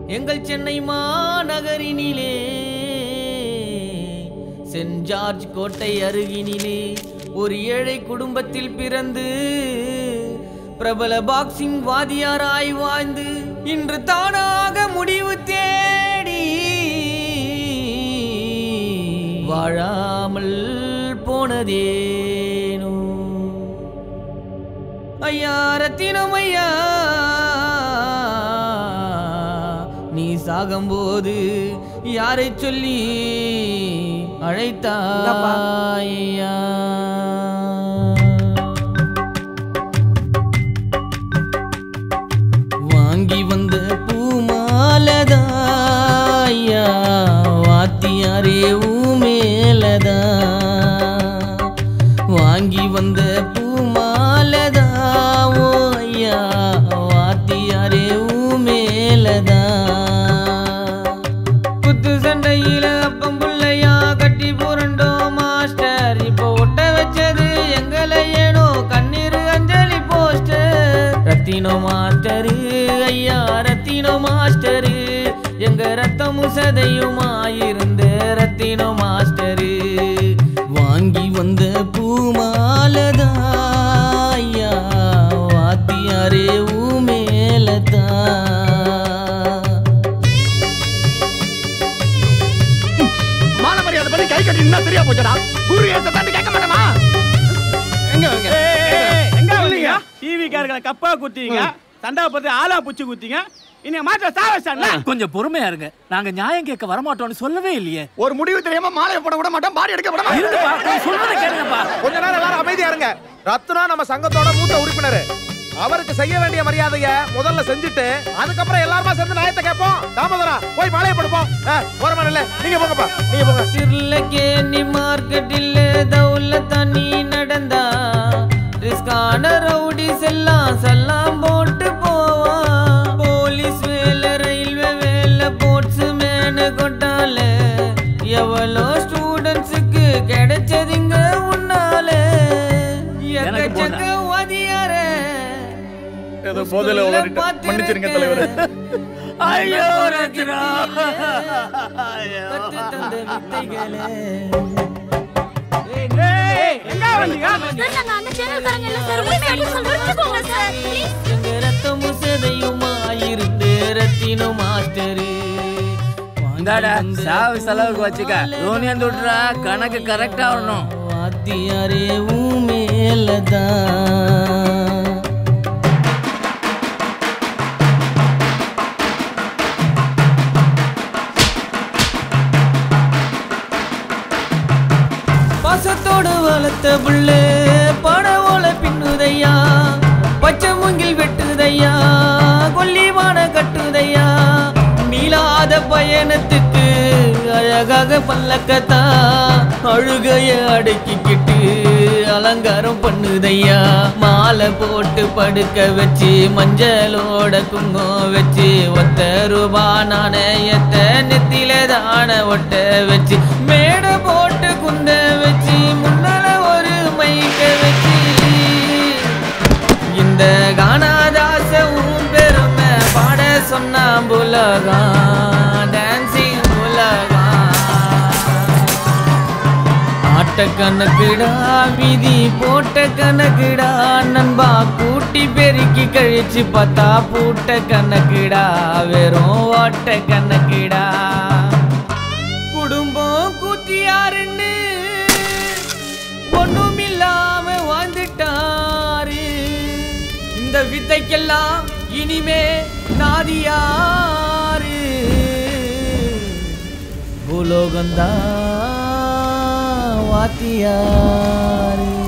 எங்கள் Chennai மாநகரினிலே send George கோட்டை அருகினிலே ஒரு ஏழை குடும்பத்தில் பிறந்து பிரபல பாக்ஸிங் வாதியாராய் வாழ்ந்து இன்று தானாக முடிவு தேடி வாழாமல் போனதேனோ ஐயா ரத்தினம் ஐயா நீ சாகும்போது யாரை சொல்லி அழைத்தாயா வாங்கி வந்த பூமாலதா ஐயா வாத்தியாரே ஊமேலதா வாங்கி வந்த பூமாலதா ஓ ஐயா வாத்தியாரே ஊமேலதா குத்து சண்டையில அப்பம் புள்ளையா கட்டி புரண்டோம் மாஸ்டர் இப்போ ஒட்ட வச்சது எங்களை ஏனோ கண்ணீர் அஞ்சலி போஸ்டர் ரத்தினோ மாஸ்டரு ஐயா ரத்தினோ மாஸ்டரு எங்க ரத்தமும் சதையுமாயிருந்த ரத்தினோ மாஸ்டரு வாங்கி வந்த பூமாலதா ஐயா வாத்தியாரே ஊமேலதா மான மரியாதை பண்ணி கை கட்டி நின்னா சரியா போச்சடா குரு ஏத்த தாண்டி கேட்க மாட்டேமா எங்க எங்க எங்க வந்தீங்க டிவி காரங்களை கப்பா குத்தீங்க சண்டா பத்தி ஆளா புச்சு குத்தீங்க இனி மாற்ற சாவச்சான்ல கொஞ்சம் பொறுமையா இருங்க நாங்க நியாயம் கேட்க வரமாட்டோம்னு சொல்லவே இல்லையே ஒரு முடிவு தெரியாம மாலையை போட விட மாட்டோம் பாடி எடுக்க விட மாட்டோம் இருங்கப்பா நான் சொல்றதை கேளுங்கப்பா கொஞ்ச நேரம் வேற அமைதியா இருங்க ரத்னா நம்ம சங்கத்தோட மூத்த உறுப்பினர் அவருக்கு செய்ய வேண்டிய மரியாதைய முதல்ல செஞ்சுட்டு அதுக்கப்புறம் எல்லாருமா சேர்ந்து நியாயத்தை கேட்போம் தாமோதரா போய் மாலையை படுப்போம் ஓரமா இல்ல நீங்க போங்கப்பா நீங்க போங்க திருலக்கேணி மார்க்கெட்டில் தவுல தண்ணி நடந்தா ரிஸ்கான ரவுடிஸ் எல்லாம் சல்லாம் போட்டு போவான் போலீஸ் வேலை ரயில்வே வேலை போட்ஸ் மேனு கொட்டால எவ்வளோ ஸ்டூடெண்ட்ஸுக்கு கிடைச்சதுங்க உன்னால எனக்கு போனா. எக்கச்சக்க வாதியாரே ஏதோ போதையில உளறிட்டேன். மன்னிச்சிருங்க தலைவரே. ஐயோ ரத்னா கத்து தந்த வித்தைகளே எங்க வந்தீங்க சார் நாங்க அந்த சேனல்காரங்க இல்ல சார் உண்மையை அடிக்க சொல்றோம் சார் ப்ளீஸ் எங்க ரத்தமும் சதையுமாயிருந்து ரத்தினோ மாஸ்டரு இந்தாடா சாவு செலவுக்கு வச்சுக்க யூனியன் துட்ரா கணக்கு கரெக்டா வரணும் வாத்தியாரே ஊமேலதான் பாசத்தோடு வளர்த்த புள்ள படவோல பின்னுதையா பச்சை மூங்கில் வெட்டுதையா கொல்லிவான கட்டுதையா மீளாத பயணத்துக்கு அழகாக பல்லக்கத்தா அழுகைய அடக்கிக்கிட்டு அலங்காரம் பண்ணுதையா மாலை போட்டு படுக்க வச்சு மஞ்சளோட குங்குமம் வச்சு ஒத்த ரூபா நாணயத்தை நெத்தில தான ஒட்ட வச்சு மேடை போட்டு குந்த வச்சு முன்னால ஒரு மைக்க வச்சு இந்த கானாதாச உன் பெருமை பாட சொன்னா புலகம் டான்சிங் புலகம் ஆட்ட கணக்குடா விதி போட்ட கணக்குடா நண்பா கூட்டி பெருக்கி கழிச்சு பார்த்தா பூட்ட கணக்குடா வெறும் ஓட்ட கணக்குடா குடும்பம் கூத்தியாருன்னு ஒண்ணும் இல்லாம வாழ்ந்துட்டாரு இந்த வித்தைக்கெல்லாம் இனிமே நாதியாரு பூலோகந்தா வாத்தியாரு